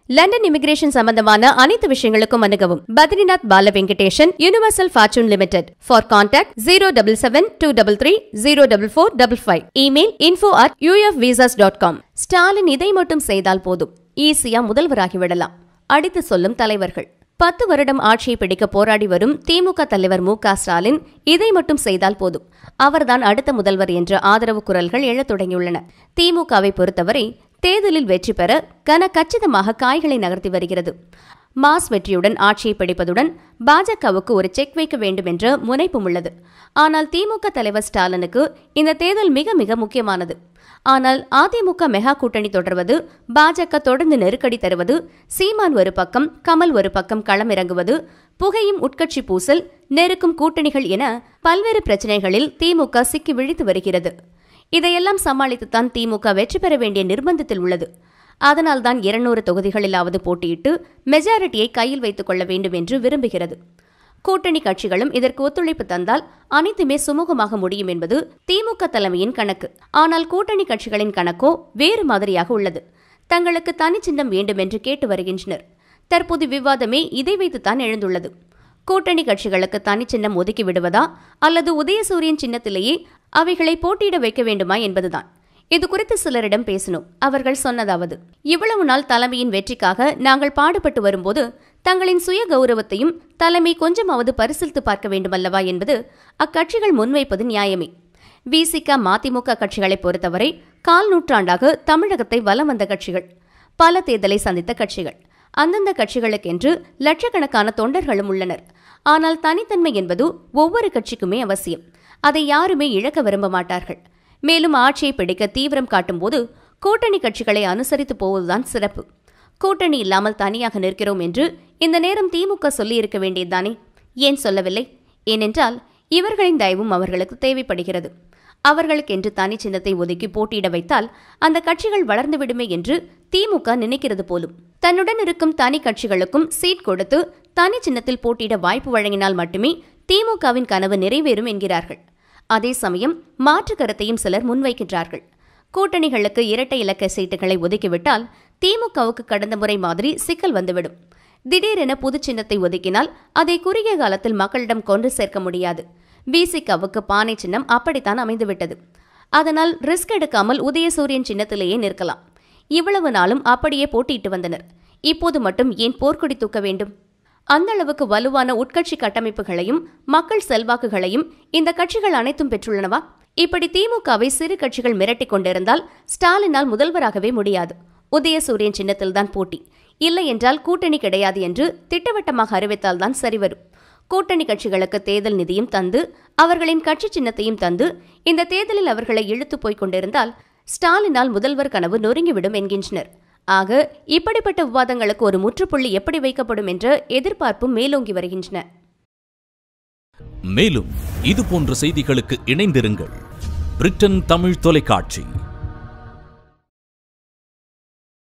London immigration சம்பந்தமான அனைத்து விஷயங்களுக்கும் அணுகவும் Badrinath Bala Venkatesan Universal Fortune Limited for contact zero double seven two double three zero double four double five email info at UF visas dot com Stalin இதை மட்டும் செய்தால் போதும் ஈஸியா முதல்வராகி விடலாம் அடித்து சொல்லும் தலைவர்கள் பத்து வருடம் ஆட்சியை பிடிக்க போராடி வரும் திமுக தலைவர் மு க ஸ்டாலின் இதை மட்டும் செய்தால் போதும் அவர்தான் அடுத்த முதல்வர் என்ற ஆதரவு குரல்கள் எழத் தொடங்கியுள்ளன திமுகவை பொறுத்தவரை தேர்தலில் வெற்றி பெற கன கச்சிதமாக காய்களை நகர்த்தி வருகிறது மாஸ் வெற்றியுடன் ஆட்சியை பிடிப்பதுடன் பாஜகவுக்கு ஒரு செக் வைக்க வேண்டும் என்ற முனைப்பும் உள்ளது ஆனால் திமுக தலைவர் ஸ்டாலினுக்கு இந்த தேர்தல் மிக மிக முக்கியமானது ஆனால் அதிமுக மெகா கூட்டணி தொடர்வது பாஜக தொடர்ந்து நெருக்கடி தருவது சீமான் ஒரு பக்கம் கமல் ஒரு பக்கம் களமிறங்குவது புகையும் உட்கட்சி பூசல் நெருக்கும் கூட்டணிகள் என பல்வேறு பிரச்சனைகளில் திமுக சிக்கி விழித்து வருகிறது இதையெல்லாம் சமாளித்துத்தான் திமுக வெற்றி பெற வேண்டிய நிர்பந்தத்தில் உள்ளது அதனால்தான் இருநூறு தொகுதிகளிலாவது போட்டியிட்டு மெஜாரிட்டியை கையில் வைத்துக் கொள்ள வேண்டும் என்று விரும்புகிறது கூட்டணி கட்சிகளும் இதற்கு ஒத்துழைப்பு தந்தால் அனைத்துமே சுமூகமாக முடியும் என்பது திமுக தலைமையின் கணக்கு ஆனால் கூட்டணி கட்சிகளின் கணக்கோ வேறு மாதிரியாக உள்ளது தங்களுக்கு தனிச்சின்னம் வேண்டும் என்று கேட்டு வருகின்றனர் தற்போது விவாதமே இதை வைத்துத்தான் எழுந்துள்ளது கூட்டணி கட்சிகளுக்கு தனிச்சின்னம் ஒதுக்கி விடுவதா அல்லது உதயசூரியன் சின்னத்திலேயே அவைகளை போட்டியிட வைக்க வேண்டுமா என்பதுதான் இது குறித்து சிலரிடம் பேசினோம் அவர்கள் சொன்னதாவது இவ்வளவு நாள் தலைமையின் வெற்றிக்காக நாங்கள் பாடுபட்டு வரும்போது தங்களின் சுய கௌரவத்தையும் தலைமை கொஞ்சமாவது பரிசீலித்து பார்க்க வேண்டுமல்லவா என்பது அக்கட்சிகள் முன்வைப்பது நியாயமே விசிக மதிமுக கட்சிகளை பொறுத்தவரை கால் நூற்றாண்டாக தமிழகத்தை வலம் வந்த கட்சிகள் பல தேர்தலை சந்தித்த கட்சிகள் அந்தந்த கட்சிகளுக்கென்று லட்சக்கணக்கான தொண்டர்களும் உள்ளனர் ஆனால் தனித்தன்மை என்பது ஒவ்வொரு கட்சிக்குமே அவசியம் அதை யாருமே இழக்க விரும்ப மாட்டார்கள் மேலும் ஆட்சியை பிடிக்க தீவிரம் காட்டும்போது கூட்டணி கட்சிகளை அனுசரித்து போவதுதான் சிறப்பு கூட்டணி இல்லாமல் தனியாக நிற்கிறோம் என்று இந்த நேரம் திமுக சொல்லியிருக்க வேண்டியதுதானே ஏன் சொல்லவில்லை ஏனென்றால் இவர்களின் தயவும் அவர்களுக்கு தேவைப்படுகிறது அவர்களுக்கென்று தனி சின்னத்தை ஒதுக்கி போட்டியிட வைத்தால் அந்த கட்சிகள் வளர்ந்துவிடுமே என்று திமுக நினைக்கிறது போலும் தன்னுடன் இருக்கும் தனி கட்சிகளுக்கும் சீட் கொடுத்து தனி சின்னத்தில் போட்டியிட வாய்ப்பு வழங்கினால் மட்டுமே திமுகவின் கனவு நிறைவேறும் என்கிறார்கள் அதே சமயம் மாற்று கருத்தையும் சிலர் முன்வைக்கின்றார்கள் கூட்டணிகளுக்கு இரட்டை இலக்க சீட்டுகளை ஒதுக்கிவிட்டால் திமுகவுக்கு கடந்த முறை மாதிரி சிக்கல் வந்துவிடும் திடீரென புது சின்னத்தை ஒதுக்கினால் அதை குறுகிய காலத்தில் மக்களிடம் கொண்டு சேர்க்க முடியாது விசிகாவுக்கு பானை சின்னம் அப்படித்தான் அமைந்துவிட்டது அதனால் ரிஸ்க் எடுக்காமல் உதயசூரியன் சின்னத்திலேயே நிற்கலாம் இவ்வளவு நாளும் அப்படியே போட்டியிட்டு வந்தனர் இப்போது மட்டும் ஏன் போர்க்கொடி தூக்க வேண்டும் அந்த அளவுக்கு வலுவான உட்கட்சி கட்டமைப்புகளையும் மக்கள் செல்வாக்குகளையும் இந்த கட்சிகள் அனைத்தும் பெற்றுள்ளனவா இப்படி திமுகவை சிறு கட்சிகள் மிரட்டிக் கொண்டிருந்தால் ஸ்டாலினால் முதல்வராகவே முடியாது உதயசூரியன் சின்னத்தில்தான் போட்டி இல்லை என்றால் கூட்டணி கிடையாது என்று திட்டவட்டமாக அறிவித்தால்தான் சரிவரும் கூட்டணி கட்சிகளுக்கு தேர்தல் நிதியும் தந்து அவர்களின் கட்சி சின்னத்தையும் தந்து இந்த தேர்தலில் அவர்களை இழுத்து போய்க் கொண்டிருந்தால் ஸ்டாலினால் முதல்வர் கனவு நொறுங்கிவிடும் என்கின்றனர் ஆக இப்படிப்பட்ட விவாதங்களுக்கு ஒரு முற்றுப்புள்ளி எப்படி வைக்கப்படும் என்ற எதிர்பார்ப்பும் மேலோங்கி வருகின்றன மேலும் இது போன்ற செய்திகளுக்கு இணைந்திருங்கள் பிரிட்டன் தமிழ் தொலைக்காட்சி